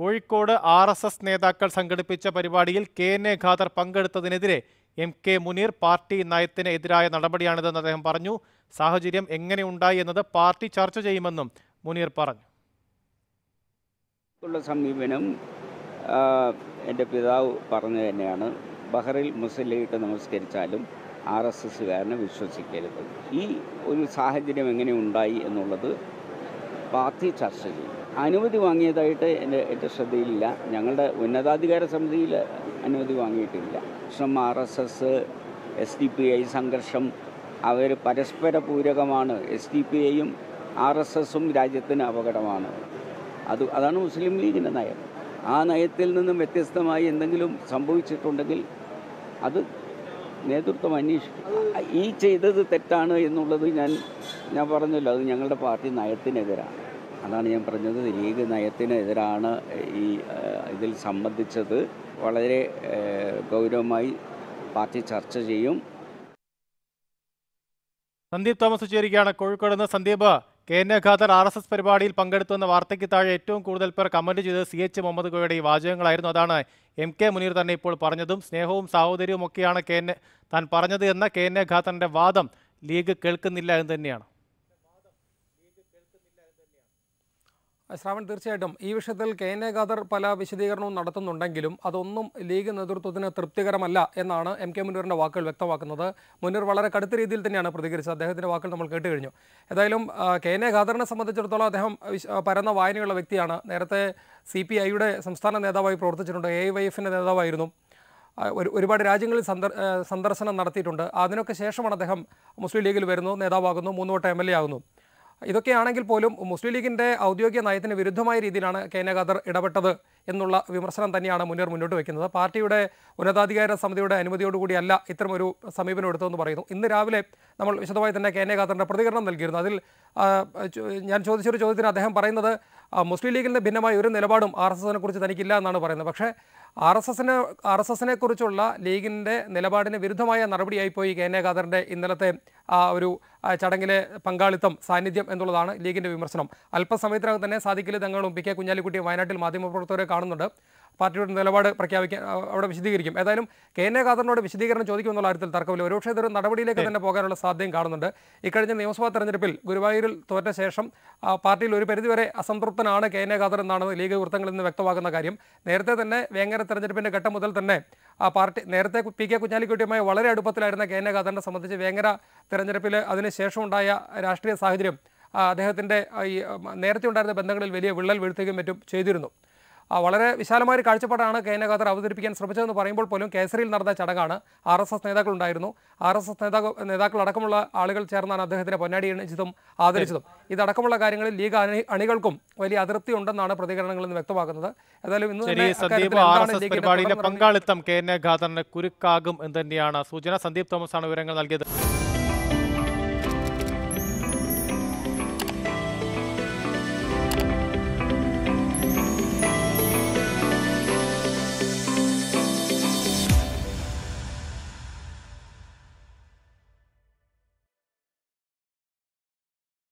Kozhikode R S S നേതാക്കൾ സംഘടിപ്പിച്ച പരിപാടിയിൽ കെ എൻ എ ഖാദർ പങ്കെടുത്തതിനെതിരെ എം കെ മുനീർ പാർട്ടി നയത്തിന് എതിരായ നടപടിയാണിതെന്ന് അദ്ദേഹം പറഞ്ഞു സാഹചര്യം എങ്ങനെ ഉണ്ടായി എന്നത് പാർട്ടി ചർച്ച ചെയ്യുമെന്നും മുനീർ പറഞ്ഞു ഉള്ള സമീപനം ആ, എൻ്റെ പിതാവ് പറഞ്ഞു തന്നെയാണ് ബഹറിൽ മുസ്ലിം ലീഗ് നമസ്കരിച്ചാലും ആർ എസ് എസ്സുകാരനെ വിശ്വസിക്കരുത് ഈ ഒരു സാഹചര്യം എങ്ങനെ ഉണ്ടായി എന്നുള്ളത് പാർട്ടി ചർച്ച ചെയ്യും അനുമതി വാങ്ങിയതായിട്ട് എൻ്റെ എൻ്റെ ശ്രദ്ധയിലില്ല ഞങ്ങളുടെ ഉന്നതാധികാര സമിതിയിൽ അനുമതി വാങ്ങിയിട്ടില്ല പക്ഷം R S S S D P I സംഘർഷം അവർ പരസ്പര പൂരകമാണ് എസ് ഡി പി ഐയും ആർ എസ് എസും രാജ്യത്തിന് അപകടമാണ് അത് അതാണ് മുസ്ലിം ലീഗിൻ്റെ നയം ആ നയത്തിൽ നിന്നും വ്യത്യസ്തമായി എന്തെങ്കിലും സംഭവിച്ചിട്ടുണ്ടെങ്കിൽ അത് നേതൃത്വം അന്വേഷിക്കും ഈ ചെയ്തത് തെറ്റാണ് എന്നുള്ളത് ഞാൻ ഞാൻ പറഞ്ഞല്ലോ അത് ഞങ്ങളുടെ പാർട്ടി നയത്തിനെതിരാണ് അതാണ് ഞാൻ പറഞ്ഞത് ലീഗ് നയത്തിനെതിരാണ് ഈ ആ, ഇതിൽ സംബന്ധിച്ചത് വളരെ ആ, ഗൗരവമായി പാർട്ടി ചർച്ച ചെയ്യും സന്ദീപ് തോമസ് ചേരുകയാണ് കോഴിക്കോട് നിന്ന് Sandeep K N A Khader R S S പരിപാടിയിൽ പങ്കെടുത്തുവെന്ന വാർത്തയ്ക്ക് താഴെ ഏറ്റവും കൂടുതൽ പേർ കമന്റ് ചെയ്തത് സി എച്ച് മുഹമ്മദ് കോയുടെ ഈ വാചകങ്ങളായിരുന്നു അതാണ് എം കെ മുനീർ തന്നെ ഇപ്പോൾ പറഞ്ഞതും സ്നേഹവും സാഹോദര്യവും ഒക്കെയാണ് കെ എൻ എ താൻ പറഞ്ഞത് എന്ന കെ എൻ എ ഖാദറിന്റെ വാദം ലീഗ് കേൾക്കുന്നില്ല എന്ന് തന്നെയാണ് ശ്രാവൺ തീർച്ചയായിട്ടും ഈ വിഷയത്തിൽ കെ എൻ എ ഖാദർ പല വിശദീകരണവും നടത്തുന്നുണ്ടെങ്കിലും അതൊന്നും ലീഗ് നേതൃത്വത്തിന് തൃപ്തികരമല്ല എന്നാണ് എം കെ മുനീറിൻ്റെ വാക്കുകൾ വ്യക്തമാക്കുന്നത് മുനീർ വളരെ കടുത്ത രീതിയിൽ തന്നെയാണ് പ്രതികരിച്ചത് അദ്ദേഹത്തിൻ്റെ വാക്കുകൾ നമ്മൾ കേട്ട് കഴിഞ്ഞു ഏതായാലും ആ, കെ എൻ എ ഖാദറിനെ സംബന്ധിച്ചിടത്തോളം അദ്ദേഹം വിശ- ആ, പരന്ന വായനയുള്ള വ്യക്തിയാണ് നേരത്തെ സി പി ഐയുടെ സംസ്ഥാന നേതാവായി പ്രവർത്തിച്ചിട്ടുണ്ട് എ വൈ എഫിൻ്റെ നേതാവായിരുന്നു ആ, ഒരു ഒരുപാട് രാജ്യങ്ങളിൽ സന്ദർ ആ, സന്ദർശനം നടത്തിയിട്ടുണ്ട് അതിനൊക്കെ ശേഷമാണ് അദ്ദേഹം മുസ്ലിം ലീഗിൽ വരുന്നു നേതാവാകുന്നു മൂന്ന് വട്ടം എം എൽ എ ആകുന്നു ഇതൊക്കെയാണെങ്കിൽ പോലും മുസ്ലിം ലീഗിൻ്റെ ഔദ്യോഗിക നയത്തിന് വിരുദ്ധമായ രീതിയിലാണ് കെ എൻ എ ഖാദർ ഇടപെട്ടത് എന്നുള്ള വിമർശനം തന്നെയാണ് മുന്നേർ മുന്നോട്ട് വയ്ക്കുന്നത് പാർട്ടിയുടെ ഉന്നതാധികാര സമിതിയുടെ അനുമതിയോടുകൂടിയല്ല ഇത്തരമൊരു സമീപനം എടുത്തതെന്ന് പറയുന്നു ഇന്ന് രാവിലെ നമ്മൾ വിശദമായി തന്നെ കെ എൻ എ ഖാദറിൻ്റെ പ്രതികരണം നൽകിയിരുന്നു അതിൽ ആ, ചോ- ഞാൻ ചോദിച്ചൊരു ചോദ്യത്തിന് അദ്ദേഹം പറയുന്നത് ആ, മുസ്ലിം ലീഗിൽ നിന്ന് ഭിന്നമായ ഒരു നിലപാടും ആർ എസ് എസിനെ കുറിച്ച് തനിക്കില്ല എന്നാണ് പറയുന്നത് പക്ഷേ ആർ എസ് എസിന് ആർ എസ് എസിനെ കുറിച്ചുള്ള ലീഗിൻ്റെ നിലപാടിന് വിരുദ്ധമായ നടപടിയായിപ്പോയി കെ എൻ എ ഖാദറിൻ്റെ ഇന്നലത്തെ ആ ഒരു ആ, ചടങ്ങിലെ പങ്കാളിത്തം സാന്നിധ്യം എന്നുള്ളതാണ് ലീഗിൻ്റെ വിമർശനം അല്പസമയത്തിനകം തന്നെ സാദിഖലി തങ്ങളും പി കെ കുഞ്ഞാലിക്കുട്ടിയും വയനാട്ടിൽ മാധ്യമപ്രവർത്തകരെ കാണുന്നുണ്ട് പാർട്ടിയുടെ നിലപാട് പ്രഖ്യാപിക്കാൻ ആ, അവിടെ വിശദീകരിക്കും ഏതായാലും കെ എൻ എ ഖാദറിനോട് വിശദീകരണം ചോദിക്കുമെന്നുള്ള കാര്യത്തിൽ തർക്കമില്ല ഒരുപക്ഷെ ഇതൊരു നടപടിയിലേക്ക് തന്നെ പോകാനുള്ള സാധ്യതയും കാണുന്നുണ്ട് ഇക്കഴിഞ്ഞ നിയമസഭാ തെരഞ്ഞെടുപ്പിൽ ഗുരുവായൂരിൽ തോറ്റ ശേഷം ആ, പാർട്ടിയിൽ ഒരു പരിധിവരെ അസംതൃപ്തനാണ് കെ എൻ എ ഖാദർ എന്നാണ് ലീഗ് വൃത്തങ്ങളിൽ നിന്ന് വ്യക്തമാകുന്ന കാര്യം നേരത്തെ തന്നെ വേങ്ങര തെരഞ്ഞെടുപ്പിന്റെ ഘട്ടം മുതൽ തന്നെ ആ പാർട്ടി നേരത്തെ പി കെ കുഞ്ഞാലിക്കുട്ടിയുമായി വളരെ അടുപ്പത്തിലായിരുന്ന കെ എൻ എ ഖാദറിനെ സംബന്ധിച്ച് വേങ്ങര തെരഞ്ഞെടുപ്പിൽ അതിനുശേഷമുണ്ടായ രാഷ്ട്രീയ സാഹചര്യം ആ, അദ്ദേഹത്തിന്റെ ആ, ഈ ആ, നേരത്തെ ഉണ്ടായിരുന്ന ബന്ധങ്ങളിൽ വലിയ വിള്ളൽ വീഴ്ത്തുകയും മറ്റും ചെയ്തിരുന്നു ആ, വളരെ വിശാലമായ ഒരു കാഴ്ചപ്പാടാണ് കെ എൻ എ ഖാദർ അവതരിപ്പിക്കാൻ ശ്രമിച്ചതെന്ന് പറയുമ്പോൾ പോലും കേസരിയിൽ നടന്ന ചടങ്ങാണ് ആർ എസ് എസ് നേതാക്കളുണ്ടായിരുന്നു ആർ എസ് എസ് നേതാക്കൾ നേതാക്കളടക്കമുള്ള ആളുകൾ ചേർന്നാണ് അദ്ദേഹത്തിനെ പൊന്നാടി എണിച്ചതും ആദരിച്ചതും ഇതടക്കമുള്ള കാര്യങ്ങളിൽ ലീഗ് അണി അണികൾക്കും വലിയ അതൃപ്തി ഉണ്ടെന്നാണ് പ്രതികരണങ്ങളിൽ നിന്ന് വ്യക്തമാക്കുന്നത് ഏതായാലും ഇന്ന് ശരി തന്നെ സന്ദീപ് അക്കാര്യത്തിൽ ആർ എന്താണ് എസ് എസ് ലീഗിന്റെ പരിപാടിയിലെ തുടർ നടപടി? പങ്കാളിത്തം കെ എൻ എ ഖാദറിന് കുരുക്കാകും എന്ന് തന്നെയാണ് സൂചന സന്ദീപ് തോമസ് ആണ് വിവരങ്ങൾ നൽകിയത്